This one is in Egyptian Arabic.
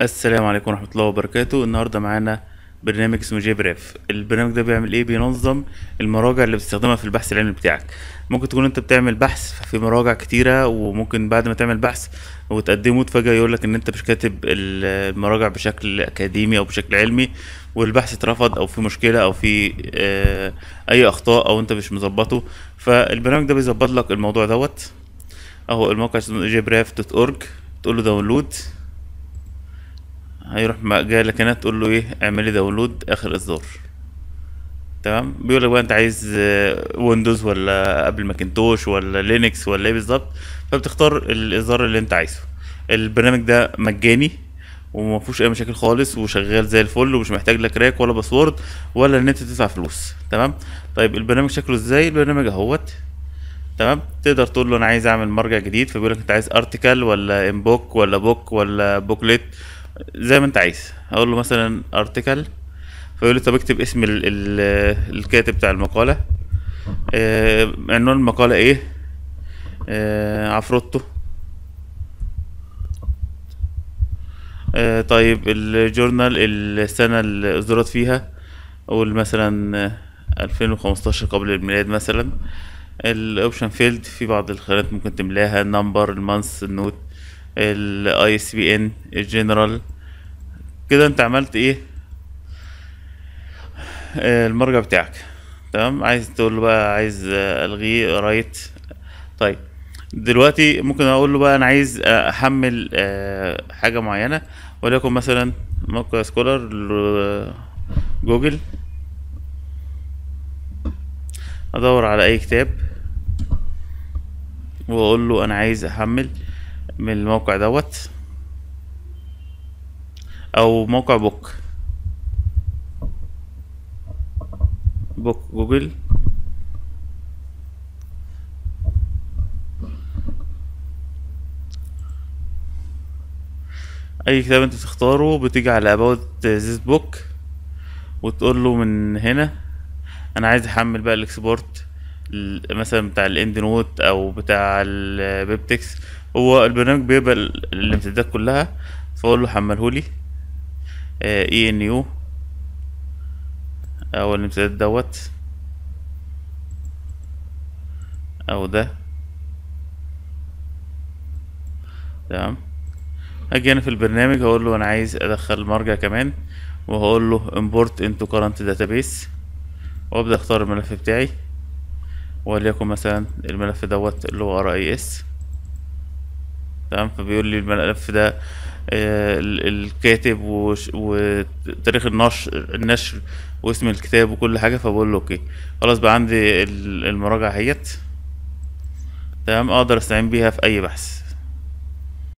السلام عليكم ورحمة الله وبركاته النهاردة معانا برنامج اسمه جيبراف البرنامج ده بيعمل ايه بينظم المراجع اللي بتستخدمها في البحث العلمي بتاعك ممكن تكون انت بتعمل بحث في مراجع كتيرة وممكن بعد ما تعمل بحث وتقدمه تفاجأ يقولك ان انت مش كاتب ال- المراجع بشكل اكاديمي او بشكل علمي والبحث اترفض او في مشكلة او في آه، اي اخطاء او انت مش مظبطه فالبرنامج ده بيظبط لك الموضوع دوت اهو الموقع اسمه جيبراف دوت اورج تقول له داونلود هيروح م- جاي لك هنا تقول له ايه اعمل لي داونلود اخر اصدار تمام بيقول لك بقى انت عايز ويندوز ولا ابل ماكنتوش ولا لينكس ولا ايه بالظبط فبتختار الاصدار اللي انت عايزه البرنامج ده مجاني وما فيهوش اي مشاكل خالص وشغال زي الفل ومش محتاج لا كراك ولا باسورد ولا ان انت تدفع فلوس تمام طيب البرنامج شكله ازاي البرنامج اهوت تمام تقدر تقول له انا عايز اعمل مرجع جديد فبيقول لك انت عايز ارتكل ولا انبوك ولا بوك ولا بوكليت زي ما انت عايز هقول له مثلا ارتكل فيقول لي طب اكتب اسم ال ال الكاتب بتاع المقالة آه، عنوان المقالة ايه آه، عفروتو آه، طيب الجورنال السنة اللي اصدرت فيها اقول مثلا الفين وخمستاشر قبل الميلاد مثلا الاوبشن فيلد في بعض الخيارات ممكن تملاها النمبر المانث النوت الاي اس بي ان الجنرال كده انت عملت ايه آه، المرجع بتاعك تمام عايز تقول له بقى عايز آه، الغيه رايت طيب دلوقتي ممكن اقول له بقى انا عايز آه، احمل آه، حاجه معينه وليكن مثلا موقع سكولر ل- جوجل ادور على اي كتاب واقول له انا عايز احمل من الموقع دوت او موقع بوك بوك جوجل اي كتاب انت تختاره بتيجي على about this book وتقول له من هنا انا عايز احمل بقى الاكسبورت ال- مثلا بتاع الاند نوت او بتاع البيبتكس هو البرنامج بيقبل الامتدادات كلها فاقول له حملهولي اي ان يو او الامتداد دوت او ده تمام اجي انا في البرنامج هقول له انا عايز ادخل مرجع كمان وهقول له import into current database وابدا اختار الملف بتاعي وليكن مثلا الملف دوت اللي هو RIS تمام فبيقول لي الملف ده آه، ال- الكاتب وش- وتاريخ النشر النشر واسم الكتاب وكل حاجه فبقول له اوكي خلاص بقى عندي ال- المراجعه اهيت تمام اقدر استعين بيها في اي بحث